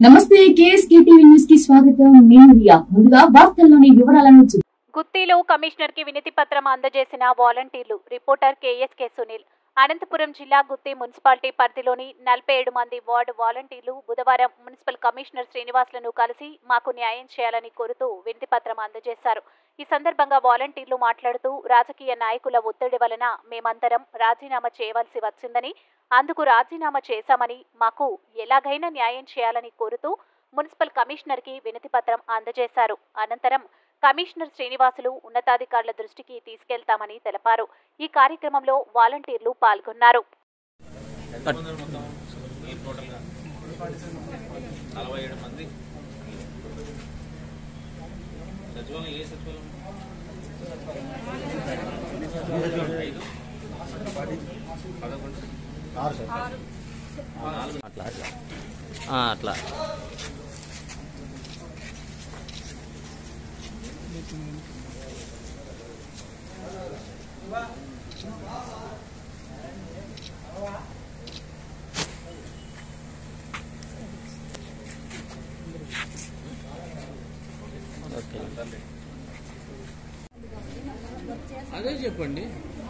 నమస్తే KSK TV news కి స్వాగతం నేను రియా ముందుగా వార్తల్లోని వివరాలను చూ- గుత్తిలో కమిషనర్ కి వినతి పత్రం అందజేసిన వాలంటీర్లు రిపోర్టర్ కేఎస్కే సునీల్ అనంతపురం జిల్లా గుత్తి మున్సిపాలిటీ పరిధిలోని నలభై ఏడు మంది వార్డు వాలంటీర్లు బుధవారం మున్సిపల్ కమిషనర్ శ్రీనివాసులను కలిసి మాకు న్యాయం చేయాలని కోరుతూ వినతి పత్రం అందజేశారు ఈ సందర్భంగా వాలంటీర్లు మాట్లాడుతూ రాజకీయ నాయకుల ఒత్తిడి వలన మేమందరం రాజీనామా చేయవలసి వచ్చిందని అందుకు రాజీనామా చేశామని మాకు ఎలాగైనా న్యాయం చేయాలని కోరుతూ మున్సిపల్ కమిషనర్ కి వినతి పత్రం అందజేశారు అనంతరం కమిషనర్ శ్రీనివాసులు ఉన్నతాధికారుల దృష్టికి తీసుకెళ్తామని తెలిపారు ఈ కార్యక్రమంలో వాలంటీర్లు పాల్గొన్నారు ఎంతమంది మొత్తం ఈ టోటల్గా నలభై ఏడు మంది సచివాలయం ఏ సచివాలయం ఐదు పదకొండు నాలుగు అట్లా అట్లా ఆ, అట్లా ఓకే అదే చెప్పండి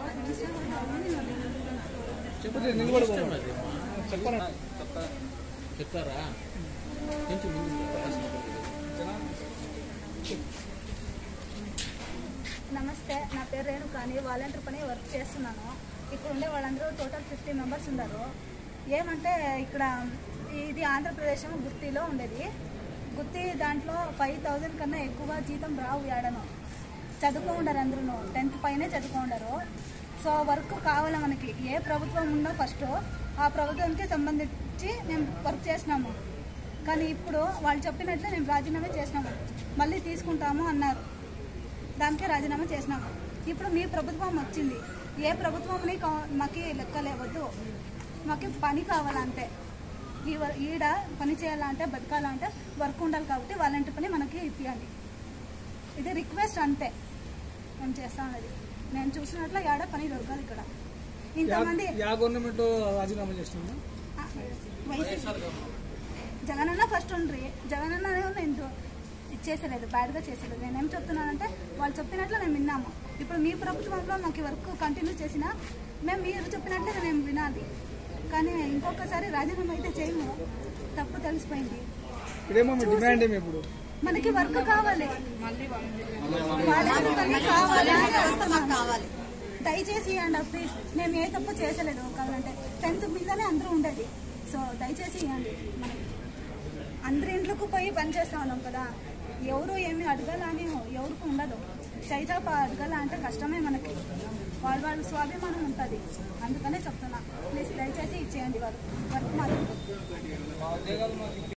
చెప్పండి నేను కూడా పోను. చెప్పరా చెప్తారా కొంచెం ముందు నమస్తే నా పేరు రేణుకాని వాలంటీర్ పని వర్క్ చేస్తున్నాను ఇక్కడ ఉండే వాళ్ళందరూ టోటల్ ఫిఫ్టీ మెంబర్స్ ఉన్నారు ఏమంటే ఇక్కడ ఇది ఆంధ్రప్రదేశ్ గుత్తిలో ఉండేది గుత్తి దాంట్లో ఫైవ్ థౌజండ్ కన్నా ఎక్కువ జీతం రావు ఏడను చదువుకో ఉండరు అందరూ టెన్త్ పైనే చదువుకో ఉండరు సో వర్క్ కావాలి మనకి ఏ ప్రభుత్వం ఉందో ఫస్ట్ ఆ ప్రభుత్వానికి సంబంధించి మేము వర్క్ చేసినాము కానీ ఇప్పుడు వాళ్ళు చెప్పినట్లే మేము రాజీనామా చేసినాము మళ్ళీ తీసుకుంటాము అన్నారు దానికే రాజీనామా చేసినాము ఇప్పుడు మీ ప్రభుత్వం వచ్చింది ఏ ప్రభుత్వంని కా- మాకి లెక్కలేవద్దు మాకు పని కావాలంటే ఈ వ- ఈడ పని చేయాలంటే బతకాలంటే వర్క్ ఉండాలి కాబట్టి వాళ్ళంటి పని మనకి ఇప్పియండి ఇది రిక్వెస్ట్ అంతే మేము చేస్తాం అది నేను చూసినట్లు ఏడ పని దొరకాలి ఇక్కడ ఇంతమంది యా గవర్నమెంట్ రాజీనామా చేస్తున్నా ఆ, వైసీపీ జగనన్న ఫస్ట్ ఉండ్రి జగనన్న నేను చేసలేదు బ్యాడ్గా చేసలేదు నేనేం చెప్తున్నానంటే వాళ్ళు చెప్పినట్లు మేము విన్నాము ఇప్పుడు మీ ప్రభుత్వంలో మాకు ఈ వర్క్ కంటిన్యూ చేసినా మేము మీరు చెప్పినట్లే మేము వినాలి కానీ ఇంకొకసారి రాజీనామా అయితే చేయము తప్పు తెలిసిపోయింది ఇప్పుడేమో మీ డిమాండ్ ఏమి ఇప్పుడు మనకి వర్క్ కావాలి వాళ్ళకి పని కావాలి కావాలి దయచేసి ఇవ్వండి ప్లీజ్ మేము ఏ తప్పు చేసలేదు కావాలంటే టెన్త్ మీదనే అందరూ ఉండేది సో దయచేసి ఇవ్వండి మనకి అందరి ఇంట్లోకి పోయి పని చేస్తా ఉన్నాం కదా ఎవరు ఏమి అడగాలని ఎవరికి ఉండదు చైచాప అడగాల అంటే కష్టమే మనకి వాళ్ళ వాళ్ళ స్వాభిమానం ఉంటుంది అందుకనే చెప్తున్నా ప్లీజ్ దయచేసి ఇచ్చేయండి వాళ్ళు వర్క్ మాత్రం